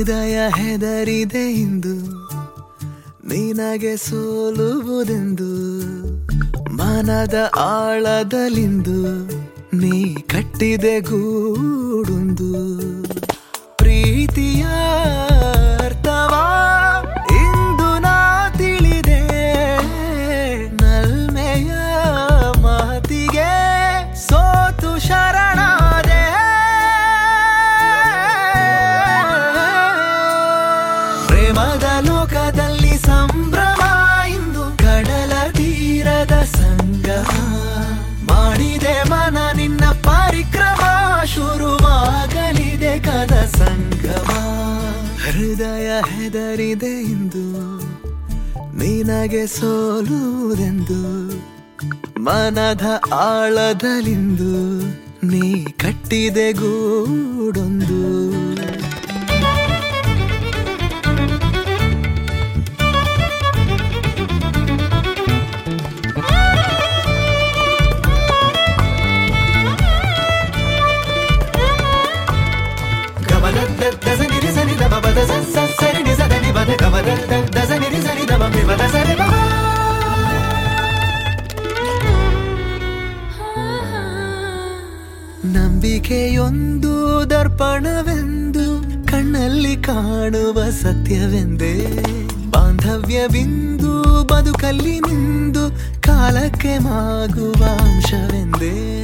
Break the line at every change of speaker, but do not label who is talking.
ಹೃದಯ ಹೆದರಿದೆ ಇಂದು ನಿನಗೆ ಸೋಲುವುದೆಂದು ಮನದ ಆಳದಲಿಂದು ನೀ ಕಟ್ಟಿದೆ ಗೂಡುಂದು ಪ್ರೀತಿಯ ಅರ್ಥವಾ ಇಂದು ನಾ ತಿಳಿದೆ ನಲ್ಮೆಯ ಮಾತಿಗೆ ಸೋತು ಶರಣಾದೆ ಪ್ರೇಮದ ಲೋಕದಲ್ಲಿ ಸಂಭ್ರಮ ಇಂದು ಕಡಲ ತೀರದ ಸಂಗಮ ಮಾಡಿದೆ ಮನ ನಿನ್ನ ಪರಿಕ್ರಮ ಶುರುವಾಗಲಿದೆ ಕದ ಸಂಗಮ ಹೃದಯ ಹೆದರಿದೆ ಇಂದು ನಿನಗೆ ಸೋಲುವುದೆಂದು ಮನದ ಆಳದಲಿಂದು ನೀ ಕಟ್ಟಿದೆ ಗೂಡೊಂದು ನಂಬಿಕೆಯೊಂದು ದರ್ಪಣವೆಂದು ಕಣ್ಣಲ್ಲಿ ಕಾಣುವ ಸತ್ಯವೆಂದೇ ಬಾಂಧವ್ಯ ಬಿಂದು ಬದುಕಲ್ಲಿ ನಿಂದು ಕಾಲಕ್ಕೆ ಮಾಗುವ ಅಂಶವೆಂದೇ